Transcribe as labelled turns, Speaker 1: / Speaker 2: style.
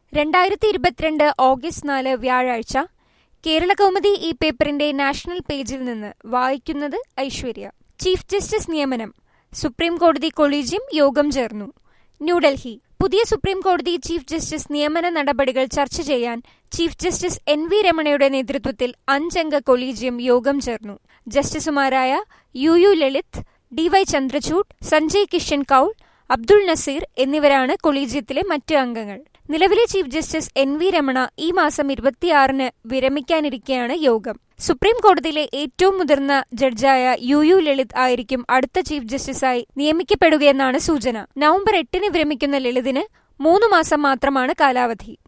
Speaker 1: രണ്ടായിരത്തി ഇരുപത്തിരണ്ട് ഓഗസ്റ്റ് നാല് വ്യാഴാഴ്ച കേരള കൗമുദി ഈ പേപ്പറിന്റെ നാഷണൽ പേജിൽ നിന്ന് വായിക്കുന്നത് ഐശ്വര്യ ചീഫ് ജസ്റ്റിസ് നിയമനം സുപ്രീം കോടതി കൊളീജിയം യോഗം ചേർന്നു ന്യൂഡൽഹി പുതിയ സുപ്രീം കോടതി ചീഫ് ജസ്റ്റിസ് നിയമന നടപടികൾ ചർച്ച ചെയ്യാൻ ചീഫ് ജസ്റ്റിസ് എൻ വി രമണയുടെ നേതൃത്വത്തിൽ അഞ്ചംഗ കൊളീജിയം യോഗം ചേർന്നു ജസ്റ്റിസുമാരായ U U Lalit D Y Chandrachud Sanjay Kishan Kaul Abdul Nazeer എന്നിവരാണ് കൊളീജിയത്തിലെ മറ്റ് അംഗങ്ങൾ നിലവിലെ chief justice N V Ramana ഈ മാസം ഇരുപത്തിയാറിന് വിരമിക്കാനിരിക്കെയാണ് യോഗം സുപ്രീം കോടതിയിലെ ഏറ്റവും മുതിർന്ന ജഡ്ജായ യു യു ലളിത് ആയിരിക്കും അടുത്ത ചീഫ് ജസ്റ്റിസായി നിയമിക്കപ്പെടുകയെന്നാണ് സൂചന നവംബർ എട്ടിന് വിരമിക്കുന്ന ലളിതിന് മൂന്ന് മാസം മാത്രമാണ് കാലാവധി